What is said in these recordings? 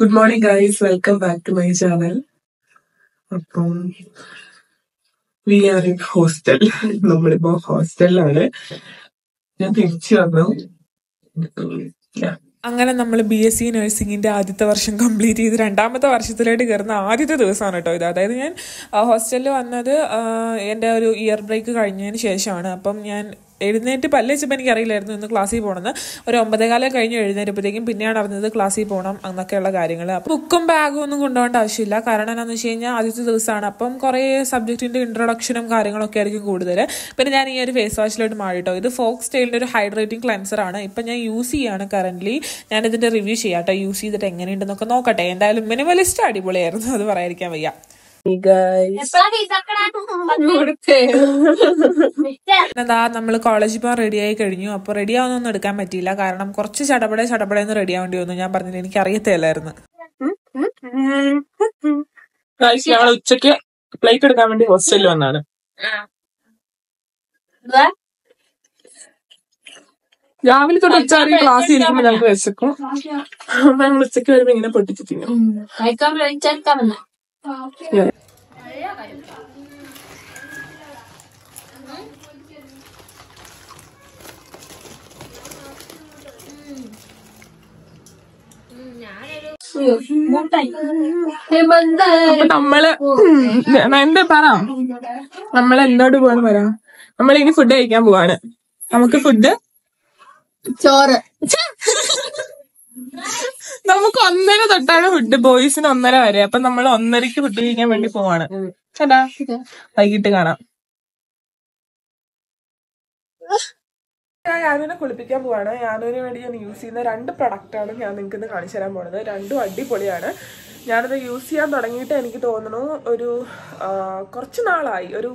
Good morning guys welcome back to my channel അപ്പം we are in hostel നമ്മളിപ്പോ ഹോസ്റ്റലിലാണ് ഞാൻ തിരിച്ചു വന്നു Yeah. അങ്ങനെ നമ്മൾ ബി എസ് സി നഴ്സിംഗിന്റെ ആദ്യത്തെ വർഷം കംപ്ലീറ്റ് ചെയ്ത് രണ്ടാമത്തെ വർഷത്തിലേക്ക് കയറുന്ന ആദ്യത്തെ ദിവസമാണ് കേട്ടോ ഇത് അതായത് ഞാൻ ഹോസ്റ്റലിൽ വന്നത് ആ, എൻ്റെ ഒരു ഇയർ ബ്രേക്ക് കഴിഞ്ഞതിന് ശേഷമാണ് അപ്പം ഞാൻ എഴുന്നേറ്റ് പല്ല് വെച്ചപ്പോൾ എനിക്കറിയില്ലായിരുന്നു ഇന്ന് ക്ലാസ്സിൽ പോകണമെന്ന് ഒരു ഒമ്പതേകാലം കഴിഞ്ഞ് എഴുന്നേറ്റപ്പോഴത്തേക്കും പിന്നെയാണ് അറിഞ്ഞത് ക്ലാസ്സിൽ പോകണം എന്നൊക്കെയുള്ള കാര്യങ്ങൾ അപ്പം ബുക്കും ബാഗും ഒന്നും കൊണ്ടുപോകേണ്ട ആവശ്യമില്ല കാരണം എന്താണെന്ന് വെച്ച് കഴിഞ്ഞാൽ ആദ്യത്തെ ദിവസമാണ് അപ്പം കുറേ സബ്ജക്റ്റിൻ്റെ ഇൻട്രൊഡക്ഷനും കാര്യങ്ങളൊക്കെ ആയിരിക്കും കൂടുതൽ പിന്നെ ഞാൻ ഈ ഒരു ഫേസ് വാഷിലോട്ട് മാറിട്ടോ ഇത് ഫോക്സ് സ്റ്റൈലിൻ്റെ ഒരു ഹൈഡ്രേറ്റിംഗ് ക്ലെൻസർ ആണ് ഇപ്പം ഞാൻ യൂസ് ചെയ്യാണ് കറൻ്റ്ലി ഞാൻ ഇതിൻ്റെ റിവ്യൂ ചെയ്യാം കേട്ടോ യൂസ് ചെയ്തിട്ട് എങ്ങനെയുണ്ടെന്നൊക്കെ നോക്കട്ടെ എന്തായാലും മിനിമലിസ്റ്റ് അടിപൊളിയായിരുന്നു അത് പറയാതിരിക്കാൻ വയ്യ Hey guys. എന്താ നമ്മൾ കോളേജിൽ പോകാൻ റെഡി ആയി കഴിഞ്ഞു അപ്പോൾ റെഡി ആവുന്നൊന്നും എടുക്കാൻ പറ്റിയില്ല കാരണം കുറച്ച് ചടപടെ ചടപടെന്ന് റെഡി ആവേണ്ടി വന്നു ഞാൻ പറഞ്ഞില്ല എനിക്ക് അറിയത്തില്ലായിരുന്നു ഗൈസ് ഞങ്ങൾ ഉച്ചക്ക് പ്ലേറ്റ് എടുക്കാൻ വേണ്ടി ഹോസ്റ്റലിൽ വന്നാണ് രാവിലെ തൊട്ട് ഉച്ച വരെ ക്ലാസ് ഇരിക്കുമ്പോൾ ഞങ്ങൾക്ക് വിശക്കും അപ്പൊ ഞങ്ങൾ ഉച്ചക്ക് വരുമ്പോ ഇങ്ങനെ പൊട്ടിച്ച് തിന്നും കഴിക്കാൻ വിളിച്ചെടുക്കാമെന്ന് Yeah. അപ്പൊ നമ്മള് ഉം, എന്താ പറ നമ്മൾ എന്തോട് പോവാന്ന് പറ നമ്മൾ ഇനി ഫുഡ് കഴിക്കാൻ പോവാണ് നമുക്ക് ഫുഡ് ചോറ് നമുക്ക് ഒന്നര തൊട്ടാണ് ഫുഡ് ബോയ്സിന് ഒന്നര വരെ അപ്പൊ നമ്മൾ ഒന്നരക്ക് ഫുഡ് കഴിക്കാൻ വേണ്ടി പോവാണ് ചേട്ടാ വൈകിട്ട് കാണാം ഞാൻ യാനുവിനെ കുളിപ്പിക്കാൻ പോവാണ് യാനുവിന് വേണ്ടി ഞാൻ യൂസ് ചെയ്യുന്ന രണ്ട് പ്രൊഡക്റ്റാണ് ഞാൻ നിങ്ങൾക്ക് ഇന്ന് കാണിച്ചു തരാൻ പോണത് രണ്ടും അടിപൊളിയാണ് ഞാനത് യൂസ് ചെയ്യാൻ തുടങ്ങിയിട്ട് എനിക്ക് തോന്നുന്നു ഒരു ആ, കുറച്ച് നാളായി ഒരു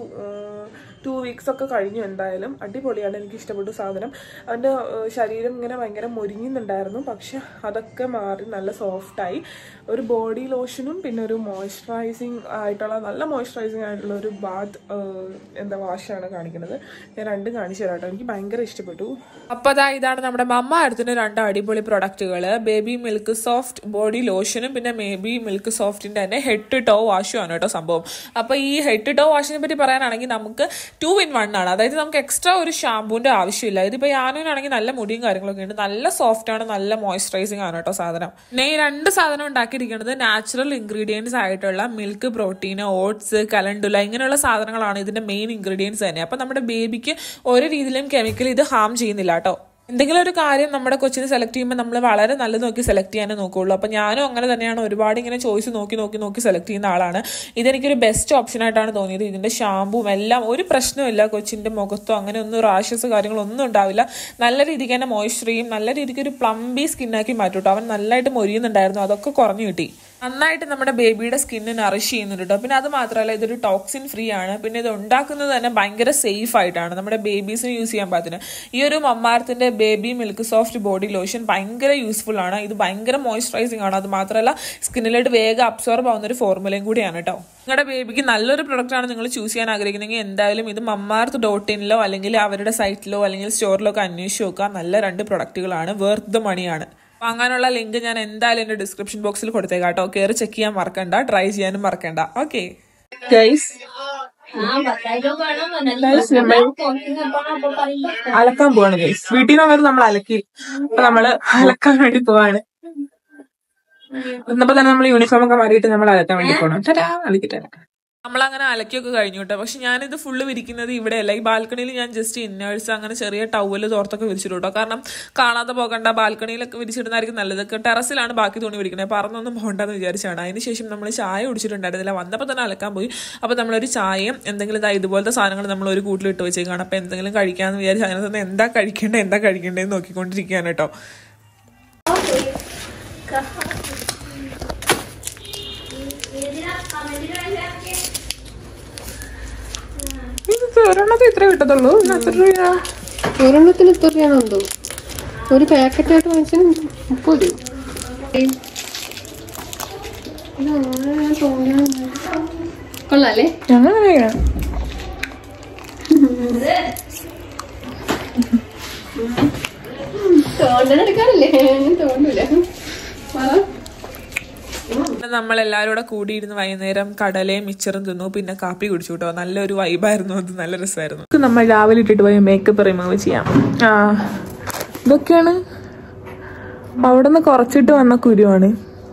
ടു വീക്സ് ഒക്കെ കഴിഞ്ഞു എന്തായാലും അടിപൊളിയാണ് എനിക്ക് ഇഷ്ടപ്പെട്ടു സാധനം അവൻ്റെ ശരീരം ഇങ്ങനെ ഭയങ്കര മുരിങ്ങുന്നുണ്ടായിരുന്നു പക്ഷെ അതൊക്കെ മാറി നല്ല സോഫ്റ്റായി ഒരു ബോഡി ലോഷനും പിന്നെ ഒരു മോയ്സ്ചറൈസിങ് ആയിട്ടുള്ള നല്ല മോയ്സ്ചറൈസിങ് ആയിട്ടുള്ള ഒരു ബാത്ത് എന്താ വാഷാണ് കാണിക്കുന്നത് ഞാൻ രണ്ടും കാണിച്ചു തരാം കേട്ടോ എനിക്ക് ഭയങ്കര ഇഷ്ടപ്പെട്ടു അപ്പോൾ അതാ ഇതാണ് നമ്മുടെ മമ്മ അടുത്തിന് രണ്ട് അടിപൊളി പ്രൊഡക്റ്റുകൾ ബേബി മിൽക്ക് സോഫ്റ്റ് ബോഡി ലോഷനും പിന്നെ ബേബി മിൽക്ക് സോഫ്റ്റിന്റെ തന്നെ ഹെഡ് ടു ടോ വാഷും ആണ് കേട്ടോ സംഭവം അപ്പോൾ ഈ ഹെഡ് ടു ടോ വാഷിനെ പറ്റി പറയാനാണെങ്കിൽ നമുക്ക് ടു ഇൻ വൺ ആണ് അതായത് നമുക്ക് എക്സ്ട്രാ ഒരു ഷാമ്പൂവിന്റെ ആവശ്യമില്ല ഇതിപ്പോൾ യാനുവിനാണെങ്കിൽ നല്ല മുടിയും കാര്യങ്ങളൊക്കെ ഉണ്ട് നല്ല സോഫ്റ്റ് ആണ് നല്ല മോയ്സ്ചറൈസിങ് ആണ് കേട്ടോ സാധനം പിന്നെ ഈ രണ്ട് സാധനം ഉണ്ടാക്കിയിരിക്കുന്നത് നാച്ചുറൽ ഇൻഗ്രീഡിയൻസ് ആയിട്ടുള്ള മിൽക്ക് പ്രോട്ടീൻ ഓട്സ് കലണ്ടുല ഇങ്ങനെയുള്ള സാധനങ്ങളാണ് ഇതിന്റെ മെയിൻ ഇൻഗ്രീഡിയൻസ് തന്നെ അപ്പൊ നമ്മുടെ ബേബിക്ക് ഒരു രീതിയിലും കെമിക്കൽ ഇത് ഹാം ചെയ്യുന്നില്ല കേട്ടോ എന്തെങ്കിലും ഒരു കാര്യം നമ്മുടെ കൊച്ചിനെ സെലക്ട് ചെയ്യുമ്പോൾ നമ്മൾ വളരെ നല്ലത് നോക്കി സെലക്ട് ചെയ്യാനേ നോക്കുള്ളൂ അപ്പം ഞാനും അങ്ങനെ തന്നെയാണ് ഒരുപാട് ഇങ്ങനെ ചോയ്സ് നോക്കി നോക്കി നോക്കി സെലക്ട് ചെയ്യുന്ന ആളാണ് ഇതെനിക്കൊരു ബെസ്റ്റ് ഓപ്ഷൻ ആയിട്ടാണ് തോന്നിയത് ഇതിന്റെ ഷാമ്പും എല്ലാം ഒരു പ്രശ്നമില്ല കൊച്ചിന്റെ മുഖത്തോ അങ്ങനെ ഒന്നും റാഷസ് കാര്യങ്ങളൊന്നും ഉണ്ടാവില്ല നല്ല രീതിക്ക് തന്നെ മോയ്സ്ചർ ചെയ്യും നല്ല രീതിക്ക് ഒരു പ്ലംബി സ്കിന്നാക്കി മാറ്റും കേട്ടോ അവൻ നല്ലതായിട്ട് മൊരിയുന്നുണ്ടായിരുന്നു അതൊക്കെ കുറഞ്ഞു കിട്ടി നന്നായിട്ട് നമ്മുടെ ബേബിയുടെ സ്കിന്ന് നറിഷ് ചെയ്യുന്നുണ്ട് കേട്ടോ പിന്നെ അത് മാത്രമല്ല ഇതൊരു ടോക്സിൻ ഫ്രീ ആണ് പിന്നെ ഇത് ഉണ്ടാക്കുന്നത് തന്നെ ഭയങ്കര സേഫ് ആയിട്ടാണ് നമ്മുടെ ബേബീസിന് യൂസ് ചെയ്യാൻ പാകത്തിന് ഈ ഒരു മമ്മാർത്തിന്റെ baby milk soft body lotion ഭയങ്കര യൂസ്ഫുൾ ആണ് ഇത് ഭയങ്കര മോയ്സ്ചറൈസിങ് ആണ് അത് മാത്രമല്ല സ്കിന്നിലോട്ട് വേഗം അബ്സോർബ് ആവുന്ന ഒരു ഫോർമുലയും കൂടിയാണ് കേട്ടോ നിങ്ങളുടെ ബേബിക്ക് നല്ലൊരു പ്രൊഡക്റ്റ് ആണ് നിങ്ങൾ ചൂസ് ചെയ്യാൻ ആഗ്രഹിക്കുന്നെങ്കിൽ എന്തായാലും ഇത് മമ്മാർത്ത് ഡോട്ട് ഇനിലോ അല്ലെങ്കിൽ അവരുടെ സൈറ്റിലോ അല്ലെങ്കിൽ സ്റ്റോറിലോ ഒക്കെ അന്വേഷിച്ച് നോക്കുക നല്ല രണ്ട് പ്രൊഡക്റ്റുകളാണ് വേർത്ത് ദ മണിയാണ് വാങ്ങാനുള്ള ലിങ്ക് ഞാൻ എന്തായാലും എന്റെ ഡിസ്ക്രിപ്ഷൻ ബോക്സിൽ കൊടുത്തേക്കാം കേട്ടോ കയറി ചെക്ക് ചെയ്യാൻ മറക്കണ്ട ട്രൈ ചെയ്യാനും മറക്കണ്ട ഓക്കെ ഗൈസ് ആ പത്തായിരം വേണം ഗൈസ് നമ്മൾ അലക്കാൻ പോവാണ് ഗൈസ് വീട്ടിൽ നിന്ന് വരെ നമ്മൾ അലക്കി അപ്പൊ നമ്മള് അലക്കാൻ വേണ്ടി പോവാണ് വന്നപ്പോ തന്നെ നമ്മൾ യൂണിഫോം ഒക്കെ മാറിയിട്ട് നമ്മൾ അലക്കാൻ വേണ്ടി പോകണം തരാ അലക്കിട്ട് അലക്കാം നമ്മൾ അങ്ങനെ അലക്കിയൊക്കെ കഴിഞ്ഞു കേട്ടോ പക്ഷെ ഞാനിത് ഫുള്ള് വിരിക്കുന്നത് ഇവിടെയല്ല ഈ ബാൽക്കണിയിൽ ഞാൻ ജസ്റ്റ് ഇന്നേഴ്സ് അങ്ങനെ ചെറിയ ടവല് തോർത്തൊക്കെ വിരിച്ചിട്ടു കേട്ടോ കാരണം കാണാതെ പോകണ്ട ബാൽക്കണിയിലൊക്കെ വിരിച്ചിടുന്നതായിരിക്കും നല്ലത് ടെറസിലാണ് ബാക്കി തുണി വിരിക്കുന്നത് പറന്നൊന്നും പോകണ്ടെന്ന് വിചാരിച്ചാണ് അതിനുശേഷം നമ്മൾ ചായ കുടിച്ചിട്ടുണ്ടായിരുന്നില്ല വന്നപ്പോൾ തന്നെ അലക്കാൻ പോയി അപ്പോൾ നമ്മളൊരു ചായയും എന്തെങ്കിലും ഇതാ ഇതുപോലത്തെ സാധനങ്ങൾ നമ്മൾ ഒരു കൂട്ടിലിട്ട് വെച്ചേക്കാണ് അപ്പോൾ എന്തെങ്കിലും കഴിക്കാമെന്ന് വിചാരിച്ച് അങ്ങനെ തന്നെ എന്താ കഴിക്കേണ്ടത് എന്താ കഴിക്കേണ്ടതെന്ന് നോക്കിക്കൊണ്ടിരിക്കുകയാണ് കേട്ടോ ഇത് ഒരെണ്ണത്തെ ഇത്ര കിട്ടത്തുള്ളൂ ഇതിന് എത്ര രൂപയാ ഒരെണ്ണത്തിന് എത്ര രൂപയാണെന്തോ ഒരു പാക്കറ്റ് ആയിട്ട് വാങ്ങിച്ചാൽ മുപ്പത് രൂപ ഇതങ്ങനെ ഞാൻ തോന്നുന്നു കൊള്ളാല്ലേ അങ്ങനെ വേണം തോണ്ടനെടുക്കാറില്ലേ ഞാൻ തോന്നൂല പറ നമ്മൾ എല്ലാവരും കൂടെ കൂടിയിരുന്ന് വൈകുന്നേരം കടലയും മിച്ചറും തിന്നു പിന്നെ കാപ്പി കുടിച്ചു കേട്ടോ നല്ലൊരു വൈബായിരുന്നു അത് നല്ല രസമായിരുന്നു നമ്മൾ രാവിലെ ഇട്ടിട്ട് പോയി മേക്കപ്പ് റിമൂവ് ചെയ്യാം ആ ഇതൊക്കെയാണ് അവിടെ നിന്ന് കുറച്ചിട്ട് വന്ന കുരുവാണ്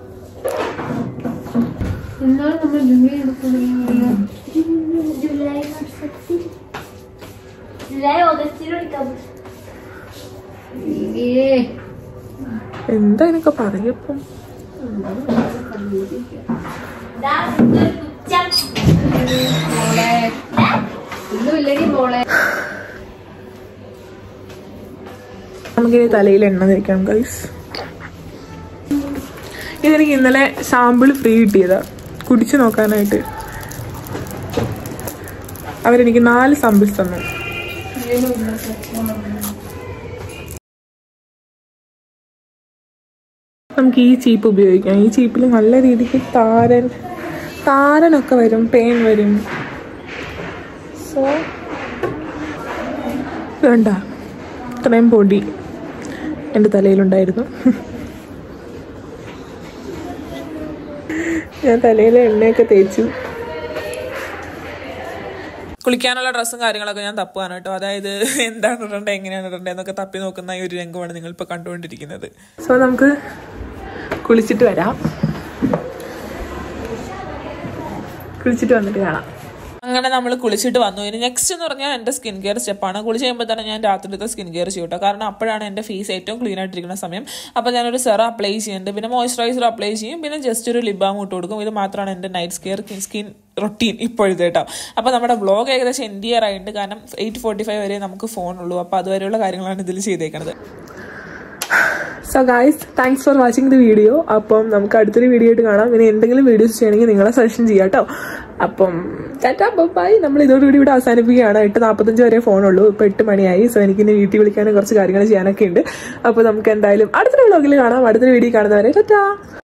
എന്നാലും നമ്മൾ ജൂലൈ എടുക്കുന്നത് ജൂലൈ മാസത്തിൽ ജൂലൈ ഓഗസ്റ്റിൽ എടുക്കാം ഏ എന്താ ഇതിനൊക്കെ പറയപ്പം മോളെ ഒന്നുമില്ലടി മോളെ നമുക്കിനി തലയിൽ എണ്ണ തേക്കാം ഗൈസ് ഇതെനിക്ക് ഇന്നലെ സാമ്പിൾ ഫ്രീ കിട്ടിയതാ കുടിച്ചു നോക്കാനായിട്ട് അവരെനിക്ക് നാല് സാമ്പിൾസ് തന്നു നമുക്ക് ഈ ചീപ്പ് ഉപയോഗിക്കാം ഈ ചീപ്പിൽ നല്ല രീതിക്ക് താരൻ താരനൊക്കെ വരും പെയിൻ വരും സോ വേണ്ട ഇത്രയും പൊടി എൻ്റെ തലയിലുണ്ടായിരുന്നു ഞാൻ തലയിൽ എണ്ണയൊക്കെ തേച്ചു കുളിക്കാനുള്ള ഡ്രസ്സും കാര്യങ്ങളൊക്കെ ഞാൻ തപ്പുകയാണ് കേട്ടോ അതായത് എന്താണ് ഇടേണ്ടത് എങ്ങനെയാണ് ഇടേണ്ടത് എന്നൊക്കെ തപ്പി നോക്കുന്ന ഈ ഒരു രംഗമാണ് നിങ്ങൾ ഇപ്പോൾ കണ്ടുകൊണ്ടിരിക്കുന്നത് സോ നമുക്ക് കുളിച്ചിട്ട് വരാം കുളിച്ചിട്ട് വന്നിട്ട് കാണാം അങ്ങനെ നമ്മൾ കുളിച്ചിട്ട് വന്നു ഇനി നെക്സ്റ്റ് എന്ന് പറഞ്ഞാൽ എൻ്റെ സ്കിൻ കെയർ സ്റ്റെപ്പാണ് കുളിച്ച് കഴിയുമ്പോൾ തന്നെ ഞാൻ രാത്രിത്തെ സ്കിൻ കെയർ ചെയ്യും കേട്ടോ കാരണം അപ്പോഴാണ് എൻ്റെ ഫേസ് ഏറ്റവും ക്ലീൻ ആയിട്ടിരിക്കുന്ന സമയം അപ്പോൾ ഞാനൊരു സെറ അപ്ലൈ ചെയ്യുന്നുണ്ട് പിന്നെ മോയ്സ്ചറൈസർ അപ്ലൈ ചെയ്യും പിന്നെ ജസ്റ്റ് ഒരു ലിബാം ഇട്ട് കൊടുക്കും ഇത് മാത്രമാണ് എൻ്റെ നൈറ്റ് കെയർ സ്കിൻ റൊട്ടീൻ ഇപ്പോഴത്തെ കേട്ടോ അപ്പോൾ നമ്മുടെ വ്ളോഗ് ഏകദേശം എൻഡ് ഇയർ ആയിട്ടുണ്ട് കാരണം എയ്റ്റ് ഫോർട്ടി ഫൈവ് വരെ നമുക്ക് ഫോണുള്ളൂ അപ്പോൾ അതുവരെയുള്ള കാര്യങ്ങളാണ് ഇതിൽ ചെയ്തേക്കുന്നത് so guys thanks for watching the video അപ്പം നമുക്ക് അടുത്തൊരു വീഡിയോ ആയിട്ട് കാണാം ഇനി എന്തെങ്കിലും വീഡിയോസ് ചെയ്യണമെങ്കിൽ നിങ്ങളെ സജഷൻ ചെയ്യാം കേട്ടോ അപ്പം ടാറ്റാ ബൈ നമ്മൾ ഇതോടുകൂടി ഇവിടെ അവസാനിപ്പിക്കുകയാണ് എട്ട് നാൽപ്പത്തഞ്ച് വരെ ഫോണുള്ളൂ ഇപ്പം എട്ട് മണിയായി സോ എനിക്ക് ഇനി വീട്ടിൽ വിളിക്കാനും കുറച്ച് കാര്യങ്ങൾ ചെയ്യാനൊക്കെ ഉണ്ട് അപ്പോൾ നമുക്ക് എന്തായാലും അടുത്തൊരു വ്ളോഗിൽ കാണാം അടുത്തൊരു വീഡിയോ കാണുന്നവരെ ടാറ്റാ